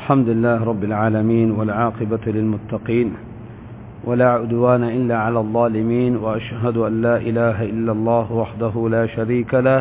الحمد لله رب العالمين والعاقبة للمتقين ولا عدوان إلا على الظالمين وأشهد أن لا إله إلا الله وحده لا شريك له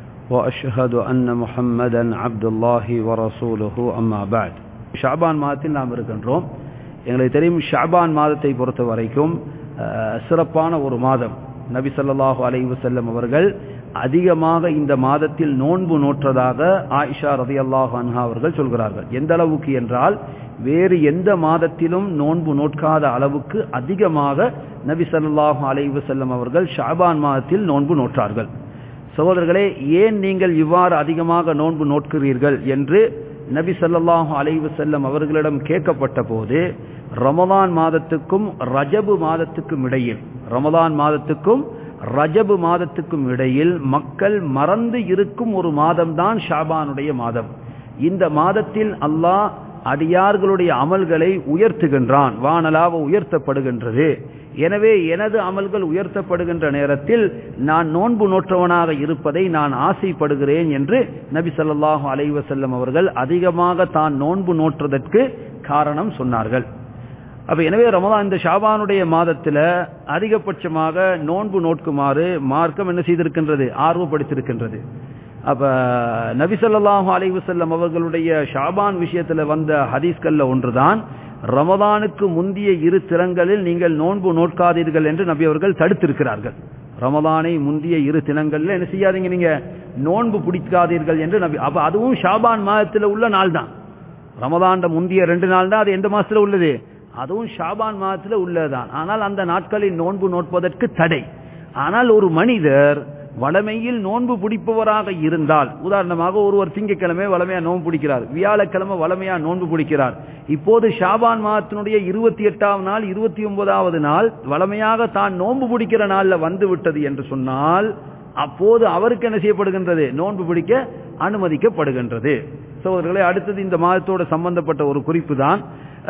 وأشهد أن محمدا عبد الله ورسوله أما بعد ஷாபான் மாதத்தில் நாம் இருக்கின்றோம் எங்களுக்கு தெரியும் ஷாபான் மாதத்தை பொறுத்த வரைக்கும் சிறப்பான ஒரு மாதம் நபி சொல்லாஹு அலைவு செல்லம் அவர்கள் அதிகமாக இந்த மாதத்தில் நோன்பு நோற்றதாக ஆயிஷா ரதி அல்லாஹ் அன்ஹா அவர்கள் சொல்கிறார்கள் எந்த அளவுக்கு என்றால் வேறு எந்த மாதத்திலும் நோன்பு நோட்காத அளவுக்கு அதிகமாக நபி சல்லாஹு அலைவு செல்லம் அவர்கள் ஷாபான் மாதத்தில் நோன்பு நோற்றார்கள் சகோதரர்களே ஏன் நீங்கள் இவ்வாறு அதிகமாக நோன்பு நோட்கிறீர்கள் என்று நபி சல்லாஹு அலைவு செல்லம் அவர்களிடம் கேட்கப்பட்ட போது ரமதான் மாதத்துக்கும் ரஜபு மாதத்துக்கும் இடையில் ரமதான் மாதத்துக்கும் ரஜபு மாதத்துக்கும் இடையில் மக்கள் மறந்து இருக்கும் ஒரு மாதம்தான் ஷாபானுடைய மாதம் இந்த மாதத்தில் அல்லாஹ் அடியார்களுடைய அமல்களை உயர்த்துகின்றான் வானலாக உயர்த்தப்படுகின்றது எனவே எனது அமல்கள் உயர்த்தப்படுகின்ற நேரத்தில் நான் நோன்பு நோற்றவனாக இருப்பதை நான் ஆசைப்படுகிறேன் என்று நபி சொல்லாஹு அலைவசல்லம் அவர்கள் அதிகமாக தான் நோன்பு நோற்றதற்கு காரணம் சொன்னார்கள் அப்ப எனவே ரமதான் இந்த ஷாபானுடைய மாதத்தில் அதிகபட்சமாக நோன்பு நோட்குமாறு மார்க்கம் என்ன செய்திருக்கின்றது ஆர்வப்படுத்தியிருக்கின்றது அப்ப நபிசல்லாஹு அலைவசல்லம் அவர்களுடைய ஷாபான் விஷயத்துல வந்த ஹதீஸ்கல்ல ஒன்றுதான் ரமதானுக்கு முந்திய இரு திறங்களில் நீங்கள் நோன்பு நோட்காதீர்கள் என்று நபி அவர்கள் தடுத்திருக்கிறார்கள் ரமதானை முந்திய இரு தினங்கள்ல என்ன செய்யாதீங்க நீங்க நோன்பு பிடிக்காதீர்கள் என்று நபி அப்ப அதுவும் ஷாபான் மாதத்தில் உள்ள நாள் தான் ரமதாண்ட முந்திய ரெண்டு நாள் தான் அது எந்த மாசத்துல உள்ளது அதுவும் ஷாபான் மாதத்தில் உள்ளதுதான் ஆனால் அந்த நாட்களில் நோன்பு நோட்பதற்கு தடை ஆனால் ஒரு மனிதர் வளமையில் நோன்பு பிடிப்பவராக இருந்தால் உதாரணமாக ஒருவர் திங்கக்கிழமை வளமையா நோன்பு பிடிக்கிறார் வியாழக்கிழமை வளமையா நோன்பு பிடிக்கிறார் இப்போது ஷாபான் மாதத்தினுடைய இருபத்தி எட்டாம் நாள் இருபத்தி ஒன்பதாவது நாள் வளமையாக தான் நோன்பு பிடிக்கிற நாள்ல வந்து விட்டது என்று சொன்னால் அப்போது அவருக்கு என்ன செய்யப்படுகின்றது நோன்பு பிடிக்க அனுமதிக்கப்படுகின்றது சோதர்களே அடுத்தது இந்த மாதத்தோடு சம்பந்தப்பட்ட ஒரு குறிப்பு தான்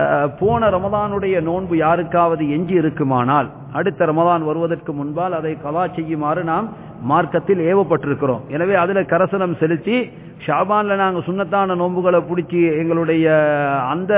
போன ரமதானுடைய நோன்பு யாருக்காவது எஞ்சி இருக்குமானால் அடுத்த ரமதான் வருவதற்கு முன்பால் அதை கலா செய்யுமாறு நாம் மார்க்கத்தில் ஏவப்பட்டிருக்கிறோம் எனவே அதுல கரசனம் செலுத்தி ஷாபான்ல நாங்கள் சுண்ணத்தான நோன்புகளை பிடிச்சி எங்களுடைய அந்த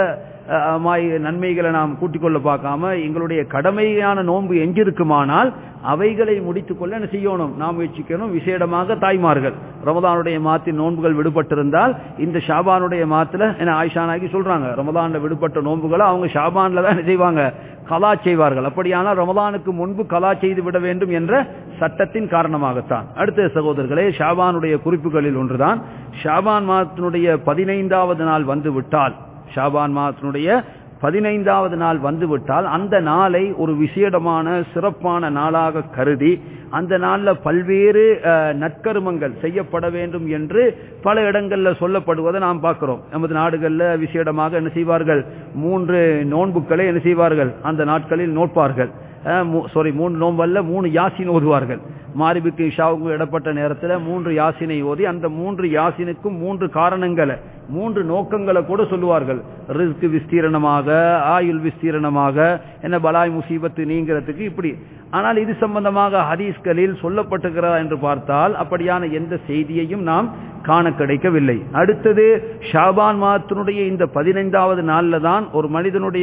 நன்மைகளை நாம் கூட்டிக் கொள்ள பார்க்காம எங்களுடைய கடமையான நோன்பு எஞ்சிருக்குமானால் அவைகளை முடித்துக் கொள்ள என்ன செய்யணும் நாம் முயற்சிக்கணும் விசேடமாக தாய்மார்கள் ரமதானுடைய மாத்தின் நோன்புகள் விடுபட்டிருந்தால் இந்த ஷாபானுடைய மாத்துல என்ன ஆயிஷானாகி சொல்றாங்க ரமதான்ல விடுபட்ட நோன்புகளை அவங்க ஷாபான்ல தான் என்ன செய்வாங்க கலா செய்வார்கள் அப்படியானால் ரமதானுக்கு முன்பு கலா செய்து விட வேண்டும் என்ற சட்டத்தின் காரணமாகத்தான் அடுத்த சகோதரர்களே ஷாபானுடைய குறிப்புகளில் ஒன்றுதான் ஷாபான் மாதத்தினுடைய பதினைந்தாவது நாள் வந்து விட்டால் ஷாபான் மாதத்தினுடைய பதினைந்தாவது நாள் வந்துவிட்டால் அந்த நாளை ஒரு விசேடமான சிறப்பான நாளாக கருதி அந்த நாளில் பல்வேறு நற்கருமங்கள் செய்யப்பட வேண்டும் என்று பல இடங்களில் சொல்லப்படுவதை நாம் பார்க்கிறோம் நமது நாடுகளில் விசேடமாக என்ன செய்வார்கள் மூன்று நோன்புக்களை என்ன செய்வார்கள் அந்த நாட்களில் நோட்பார்கள் சாரி மூன்று நோம்பல்ல மூணு யாசின் ஓதுவார்கள் மாரிபுக்கு இஷாவுக்கு இடப்பட்ட நேரத்தில் மூன்று யாசினை ஓதி அந்த மூன்று யாசினுக்கும் மூன்று காரணங்களை மூன்று நோக்கங்களை கூட சொல்லுவார்கள் ரிஸ்க் விஸ்தீரணமாக ஆயுள் விஸ்தீரணமாக என்ன பலாய் முசீபத்து நீங்கிறதுக்கு இப்படி ஆனால் இது சம்பந்தமாக ஹதீஸ்களில் சொல்லப்பட்டிருக்கிறதா என்று பார்த்தால் அப்படியான எந்த செய்தியையும் நாம் காண கிடைக்கவில்லை அடுத்தது ஷாபான் மாதத்தினுடைய இந்த பதினைந்தாவது நாளில் தான் ஒரு மனிதனுடைய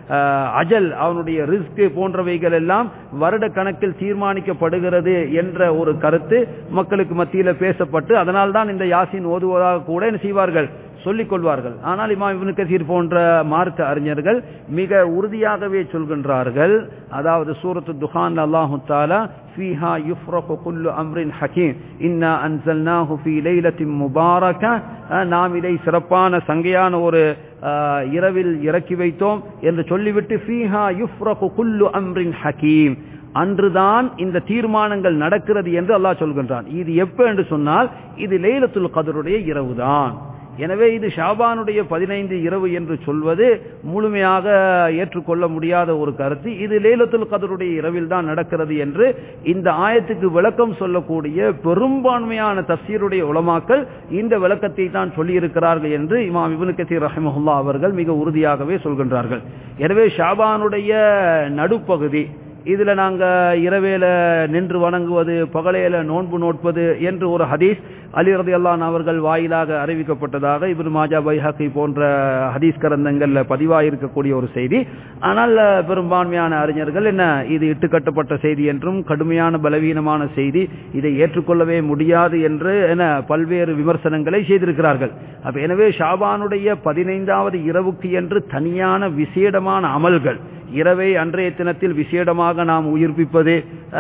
அஜல் அவனுடைய ரிஸ்க் போன்றவைகள் எல்லாம் வருட கணக்கில் தீர்மானிக்கப்படுகிறது என்ற ஒரு கருத்து மக்களுக்கு மத்தியில் பேசப்பட்டு அதனால் தான் இந்த யாசின் ஓதுவதாக கூட என்ன செய்வார்கள் சொல்லிக் கொள்வார்கள் ஆனால் இமாம் இப்னு கசீர் போன்ற மார்க்க அறிஞர்கள் மிக உறுதியாகவே சொல்கின்றார்கள் அதாவது சூரத்து துஹான் அல்லாஹு தாலா فيها يفرق كل أمر حكيم إنا أنزلناه في ليلة مباركة நாம் இதை சிறப்பான சங்கையான ஒரு இரவில் இறக்கி வைத்தோம் என்று சொல்லிவிட்டு ஃபீஹா யுஃப்ரகு குல்லு அம்ரின் ஹக்கீம் அன்றுதான் இந்த தீர்மானங்கள் நடக்கிறது என்று அல்லாஹ் சொல்கின்றான் இது எப்ப என்று சொன்னால் இது லைலத்துல் கதருடைய இரவுதான் எனவே இது ஷாபானுடைய பதினைந்து இரவு என்று சொல்வது முழுமையாக ஏற்றுக்கொள்ள முடியாத ஒரு கருத்து இது லேலத்துல் கதருடைய இரவில் தான் நடக்கிறது என்று இந்த ஆயத்துக்கு விளக்கம் சொல்லக்கூடிய பெரும்பான்மையான தப்சீருடைய உலமாக்கள் இந்த விளக்கத்தை தான் சொல்லியிருக்கிறார்கள் என்று இமாம் இபுனு கசீர் ரஹிமஹுல்லா அவர்கள் மிக உறுதியாகவே சொல்கின்றார்கள் எனவே ஷாபானுடைய நடுப்பகுதி இதுல நாங்க இரவேல நின்று வணங்குவது பகலையில நோன்பு நோட்பது என்று ஒரு ஹதீஸ் அலி ரதியல்லான் அவர்கள் வாயிலாக அறிவிக்கப்பட்டதாக இப்னு மாஜா பைஹாக்கி போன்ற ஹதீஸ் கரந்தங்கள்ல பதிவாயிருக்கக்கூடிய ஒரு செய்தி ஆனால் பெரும்பான்மையான அறிஞர்கள் என்ன இது இட்டுக்கட்டப்பட்ட செய்தி என்றும் கடுமையான பலவீனமான செய்தி இதை ஏற்றுக்கொள்ளவே முடியாது என்று என பல்வேறு விமர்சனங்களை செய்திருக்கிறார்கள் அப்ப எனவே ஷாபானுடைய பதினைந்தாவது இரவுக்கு என்று தனியான விசேடமான அமல்கள் இரவை அன்றைய தினத்தில் விசேடமாக நாம் உயிர்ப்பிப்பது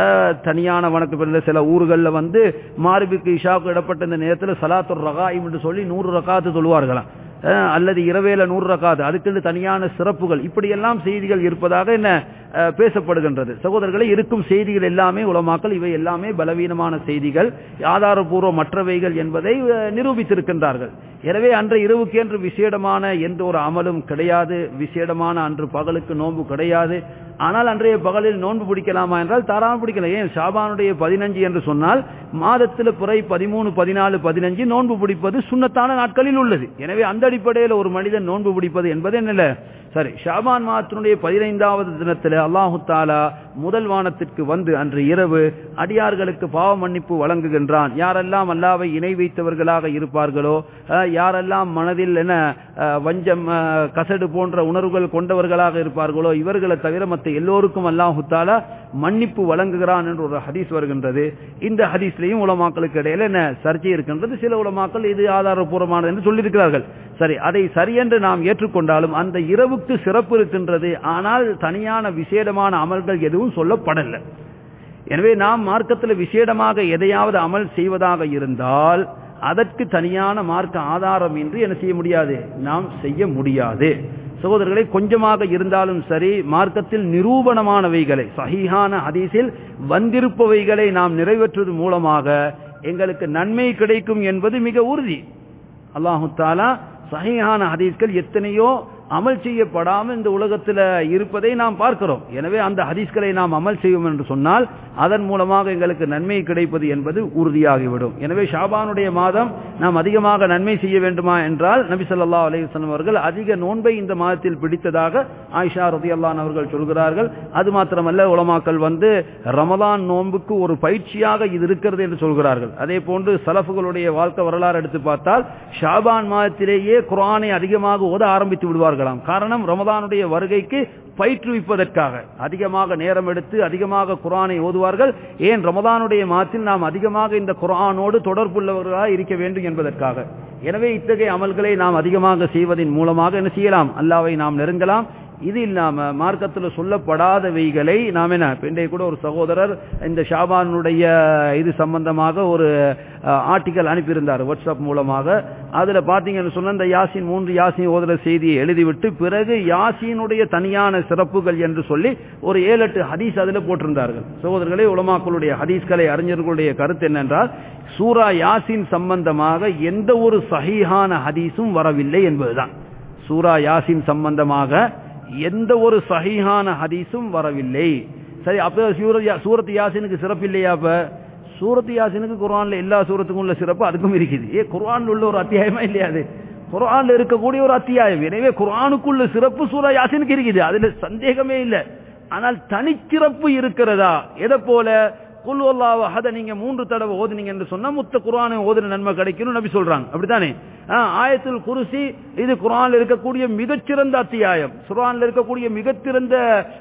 தனியான வணக்க சில ஊர்களில் வந்து மார்பிக்கு இஷாவுக்கு இடப்பட்ட இந்த நேரத்தில் சலாத்துர் ரகாயிம் என்று சொல்லி நூறு ரகாத்து தொழுவார்களாம் அல்லது இரவேல நூறு ரகாது அதுக்கு தனியான சிறப்புகள் இப்படியெல்லாம் செய்திகள் இருப்பதாக என்ன பேசப்படுகின்றது சகோதரர்களை இருக்கும் செய்திகள் எல்லாமே உலமாக்கல் இவை எல்லாமே பலவீனமான செய்திகள் ஆதாரபூர்வ மற்றவைகள் என்பதை நிரூபித்திருக்கின்றார்கள் எனவே அன்றைய இரவுக்கு என்று விசேடமான எந்த ஒரு அமலும் கிடையாது விசேடமான அன்று பகலுக்கு நோன்பு கிடையாது ஆனால் அன்றைய பகலில் நோன்பு பிடிக்கலாமா என்றால் தாராளம் பிடிக்கலாம் ஏன் ஷாபானுடைய பதினஞ்சு என்று சொன்னால் மாதத்தில் புறை பதிமூணு பதினாலு பதினஞ்சு நோன்பு பிடிப்பது சுண்ணத்தான நாட்களில் உள்ளது எனவே அந்த அடிப்படையில் ஒரு மனிதன் நோன்பு பிடிப்பது என்பது என்ன சரி ஷாபான் மாதத்தினுடைய பதினைந்தாவது தினத்தில் அல்லாஹு தாலா முதல் வானத்திற்கு வந்து அன்று இரவு அடியார்களுக்கு பாவ மன்னிப்பு வழங்குகின்றான் யாரெல்லாம் அல்லாவை இணை வைத்தவர்களாக இருப்பார்களோ யாரெல்லாம் மனதில் என வஞ்சம் கசடு போன்ற உணர்வுகள் கொண்டவர்களாக இருப்பார்களோ இவர்களை தவிர மற்ற எல்லோருக்கும் அல்லாஹு தாலா மன்னிப்பு வழங்குகிறான் என்று ஒரு ஹதீஸ் வருகின்றது இந்த ஹதீஸ்லையும் உலமாக்களுக்கு இடையில என்ன சர்ச்சை இருக்கின்றது சில உலமாக்கள் இது ஆதாரபூர்வமானது என்று சொல்லியிருக்கிறார்கள் சரி அதை சரியென்று நாம் ஏற்றுக்கொண்டாலும் அந்த இரவுக்கு சிறப்பு இருக்கின்றது ஆனால் தனியான விசேடமான அமல்கள் எதுவும் சொல்லப்படல எனவே நாம் மார்க்கத்தில் விசேடமாக எதையாவது அமல் செய்வதாக இருந்தால் அதற்கு தனியான மார்க்க ஆதாரம் இன்றி என்ன செய்ய முடியாது நாம் செய்ய முடியாது சகோதரர்களை கொஞ்சமாக இருந்தாலும் சரி மார்க்கத்தில் நிரூபணமானவைகளை சஹீஹான ஹதீஸில் வந்திருப்பவைகளை நாம் நிறைவேற்றுவது மூலமாக எங்களுக்கு நன்மை கிடைக்கும் என்பது மிக உறுதி அல்லாஹு தாலா சஹீஹான ஹதீஸ்கள் எத்தனையோ அமல் செய்யப்படாமல் இந்த உலகத்தில் இருப்பதை நாம் பார்க்கிறோம் எனவே அந்த ஹதீஸ்களை நாம் அமல் செய்வோம் என்று சொன்னால் அதன் மூலமாக எங்களுக்கு நன்மை கிடைப்பது என்பது உறுதியாகிவிடும் எனவே ஷாபானுடைய மாதம் நாம் அதிகமாக நன்மை செய்ய வேண்டுமா என்றால் நபி சொல்லா அலையுஸ்லம் அவர்கள் அதிக நோன்பை இந்த மாதத்தில் பிடித்ததாக ஆயிஷா ரதி அல்லான் அவர்கள் சொல்கிறார்கள் அது மாத்திரமல்ல உலமாக்கள் வந்து ரமலான் நோன்புக்கு ஒரு பயிற்சியாக இது இருக்கிறது என்று சொல்கிறார்கள் அதே போன்று சலஃபுகளுடைய வாழ்க்கை வரலாறு எடுத்து பார்த்தால் ஷாபான் மாதத்திலேயே குரானை அதிகமாக ஓத ஆரம்பித்து விடுவார்கள் கொள்வார்களாம் காரணம் ரமதானுடைய வருகைக்கு பயிற்றுவிப்பதற்காக அதிகமாக நேரம் எடுத்து அதிகமாக குரானை ஓதுவார்கள் ஏன் ரமதானுடைய மாதத்தில் நாம் அதிகமாக இந்த குரானோடு தொடர்புள்ளவர்களாக இருக்க வேண்டும் என்பதற்காக எனவே இத்தகைய அமல்களை நாம் அதிகமாக செய்வதன் மூலமாக என்ன செய்யலாம் அல்லாவை நாம் நெருங்கலாம் இது இல்லாம மார்க்கத்தில் சொல்லப்படாதவைகளை நாம் என்ன இன்றைய கூட ஒரு சகோதரர் இந்த ஷாபானுடைய இது சம்பந்தமாக ஒரு ஆர்டிக்கல் அனுப்பியிருந்தார் வாட்ஸ்அப் மூலமாக அதுல பாத்தீங்கன்னு சொன்ன இந்த யாசின் மூன்று யாசின் ஓதுற செய்தியை எழுதிவிட்டு பிறகு யாசினுடைய தனியான சிறப்புகள் என்று சொல்லி ஒரு ஏழு எட்டு ஹதீஸ் அதுல போட்டிருந்தார்கள் சகோதரர்களே உலமாக்களுடைய ஹதீஸ்களை அறிஞர்களுடைய கருத்து என்னென்றால் சூரா யாசின் சம்பந்தமாக எந்த ஒரு சஹீஹான ஹதீஸும் வரவில்லை என்பதுதான் சூரா யாசின் சம்பந்தமாக எந்த ஒரு சஹீஹான ஹதீஸும் வரவில்லை சரி அப்ப சூரத் யாசினுக்கு சிறப்பு இல்லையா அப்ப சூரத் யாசினுக்கு குரான்ல எல்லா சூரத்துக்கும் உள்ள சிறப்பு அதுக்கும் இருக்குது ஏ குரான் உள்ள ஒரு அத்தியாயமா இல்லையா அது குரான்ல இருக்கக்கூடிய ஒரு அத்தியாயம் எனவே குரானுக்குள்ள சிறப்பு சூரா யாசினுக்கு இருக்குது அதுல சந்தேகமே இல்லை ஆனால் தனிச்சிறப்பு இருக்கிறதா எதை போல குல் அல்லாஹ் நீங்க மூன்று தடவை ஓதுனீங்க என்று சொன்னா முத்த குரானை ஓதுன நன்மை கிடைக்கும் நபி சொல்றாங்க அப்படித்தானே ஆயத்தில் குருசி இது குரான்ல இருக்கக்கூடிய மிகச்சிறந்த அத்தியாயம் குரான்ல இருக்கக்கூடிய மிகச்சிறந்த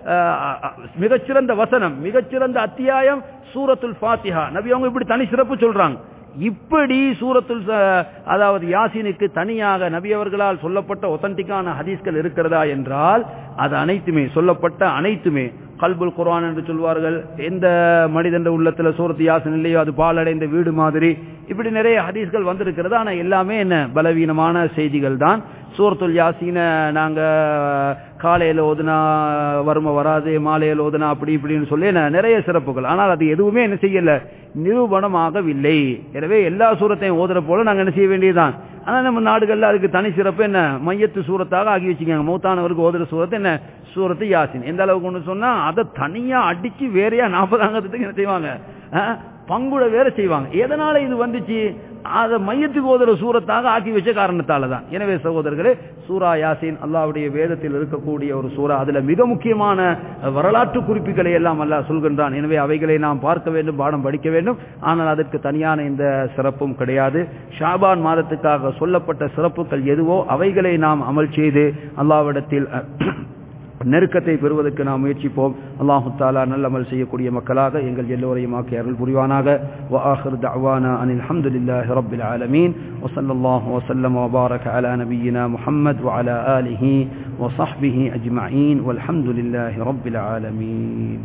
மிகச்சிறந்த வசனம் மிகச்சிறந்த அத்தியாயம் சூரத்துல் ஃபாத்திஹா நபி அவங்க இப்படி தனி சிறப்பு சொல்றாங்க இப்படி சூரத்துல் அதாவது யாசினுக்கு தனியாக நபி அவர்களால் சொல்லப்பட்ட ஒத்தன்டிக்கான ஹதீஸ்கள் இருக்கிறதா என்றால் அது அனைத்துமே சொல்லப்பட்ட அனைத்துமே கல்புல் குரான் என்று சொல்வார்கள் எந்த மனிதன் உள்ளத்துல சூரத்து யாசன் இல்லையோ அது பாலடைந்த வீடு மாதிரி இப்படி நிறைய ஹதீஸ்கள் வந்திருக்கிறது ஆனா எல்லாமே என்ன பலவீனமான செய்திகள் தான் சூரத்துல் யாசீன நாங்க காலையில ஓதுனா வறுமை வராது மாலையில் ஓதுனா அப்படி இப்படின்னு சொல்லி நிறைய சிறப்புகள் ஆனால் அது எதுவுமே என்ன செய்யல நிரூபணமாகவில்லை எனவே எல்லா சூரத்தையும் ஓதுற போல நாங்க என்ன செய்ய வேண்டியதுதான் ஆனா நம்ம நாடுகள்ல அதுக்கு தனி சிறப்பு என்ன மையத்து சூரத்தாக ஆகி வச்சுக்காங்க மூத்தானவருக்கு ஓதுற சூரத்து என்ன சூரத்து யாசின் எந்த அளவுக்கு ஒன்று சொன்னா அதை தனியா அடிச்சு வேறையா நாற்பதாங்கத்துக்கு என்ன செய்வாங்க பங்குட வேற செய்வாங்க எதனால இது வந்துச்சு அதை மையத்துக்கு ஓதுற சூரத்தாக ஆக்கி வச்ச காரணத்தால தான் எனவே சகோதரர்களே சூரா யாசின் அல்லாஹ்வுடைய வேதத்தில் இருக்கக்கூடிய ஒரு சூரா அதுல மிக முக்கியமான வரலாற்று குறிப்புகளை எல்லாம் அல்லாஹ் சொல்கின்றான் எனவே அவைகளை நாம் பார்க்க வேண்டும் பாடம் படிக்க வேண்டும் ஆனால் அதற்கு தனியான இந்த சிறப்பும் கிடையாது ஷாபான் மாதத்துக்காக சொல்லப்பட்ட சிறப்புகள் எதுவோ அவைகளை நாம் அமல் செய்து அல்லாவிடத்தில் நெருக்கத்தை பெறுவதற்கு நாம் முயற்சிப்போம் அல்லாஹு தாலா நல்லமல் செய்யக்கூடிய மக்களாக எங்கள் எல்லோரையும் ஆக்கி அருள் புரிவானாக وآخر دعوانا أن الحمد لله رب العالمين وصلى الله وسلم وبارك على نبينا محمد وعلى آله وصحبه أجمعين والحمد لله رب العالمين